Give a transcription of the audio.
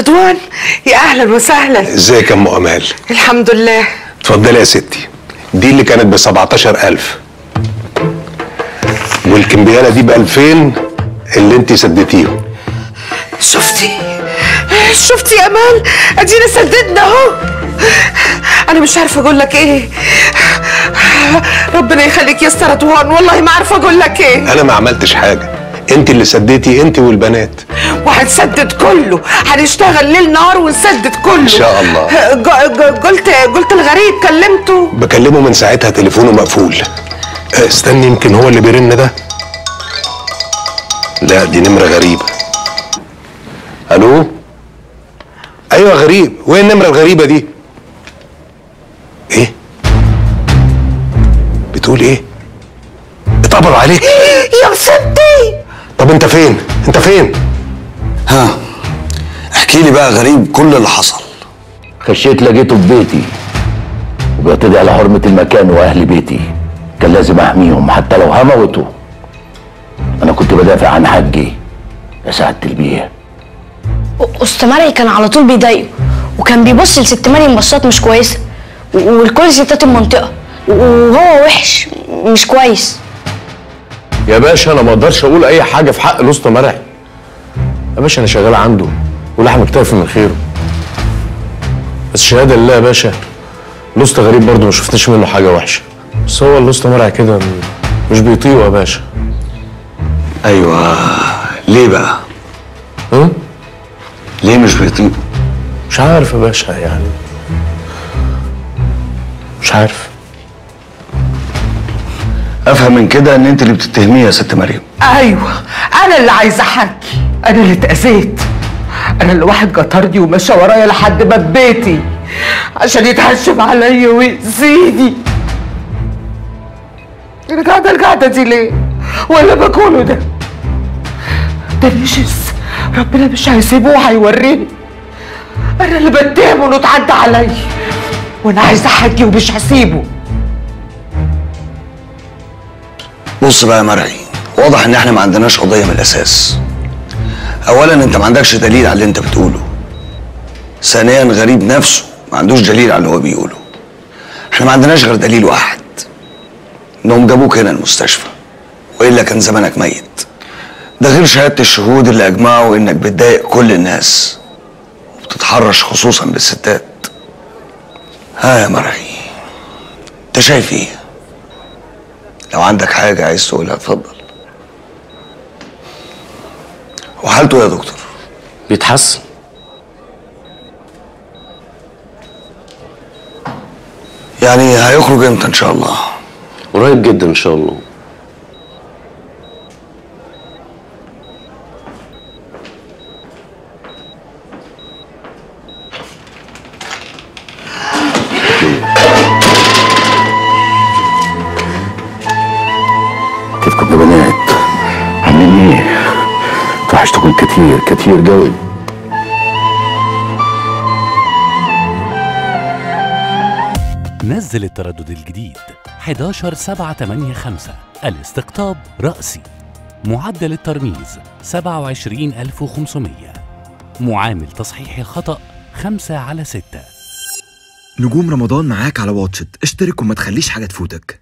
رضوان يا اهلا وسهلا ازيك يا ام امال الحمد لله اتفضلي يا ستي دي اللي كانت ب 17000 والكمبياله دي ب 2000 اللي انت سديتيهم شفتي شفتي يا امال ادينا سددنا اهو انا مش عارفه اقول لك ايه ربنا يخليك يا استاذ رضوان والله ما عارفه اقول لك ايه انا ما عملتش حاجه انت اللي سديتي انت والبنات وهنسدد كله هنشتغل ليل نهار ونسدد كله ان شاء الله. قلت قلت الغريب كلمته بكلمه من ساعتها تليفونه مقفول اه، استني يمكن هو اللي بيرن ده لا دي نمره غريبه الو ايوه غريب وين النمره الغريبه دي ايه بتقول ايه اتقبض عليك يا مسدي طب انت فين انت فين ها احكي لي بقى غريب كل اللي حصل خشيت لقيته في بيتي وبيعتدي على حرمة المكان وأهل بيتي كان لازم أحميهم حتى لو هموته أنا كنت بدافع عن حقي يا سعادة البيه أست مرعي كان على طول بيضايقه وكان بيبص لست مريم بصات مش كويسة و- ولكل ستات المنطقة وهو وحش مش كويس يا باشا انا ما اقدرش اقول اي حاجه في حق الاسطى مرعي يا باشا انا شغال عنده ولحم كتافي من خيره بس شهاده لله يا باشا الاسطى غريب برضه ما شفتش منه حاجه وحشه بس هو الاسطى مرعي كده م- مش بيطيقه يا باشا ايوه ليه بقى ها ليه مش بيطيق مش عارف يا باشا يعني مش عارف افهم من كده ان انت اللي بتتهميه يا ست مريم ايوه انا اللي عايزه احكي انا اللي اتاذيت انا اللي واحد جطرني ومشى ورايا لحد باب بيتي عشان يتهشم عليا ويأذيني انا قاعده القعده دي ليه ولا بقوله ده ده نجس ربنا مش هيسيبه وهيوريني انا اللي بتهمه انه اتعدى عليا وانا عايزه احكي ومش هسيبه بص بقى يا مرعي واضح ان احنا ما عندناش قضيه من الاساس اولا انت ما عندكش دليل على اللي انت بتقوله ثانيا غريب نفسه ما عندوش دليل على اللي هو بيقوله احنا ما عندناش غير دليل واحد انهم جابوك هنا المستشفى والا كان زمانك ميت ده غير شهاده الشهود اللي اجمعوا انك بتضايق كل الناس وبتتحرش خصوصا بالستات ها يا مرعي انت شايف ايه لو عندك حاجة عايز تقولها اتفضل وحالته إيه يا دكتور بيتحسن يعني هيخرج امتى ان شاء الله قريب جدا ان شاء الله كيفكم يا بنات عاملين ايه توحشتكم كتير كتير قوي نزل التردد الجديد 11785 الاستقطاب رأسي معدل الترميز 27500 معامل تصحيح الخطأ 5 على 6 نجوم رمضان معاك على واتشت اشترك وما تخليش حاجة تفوتك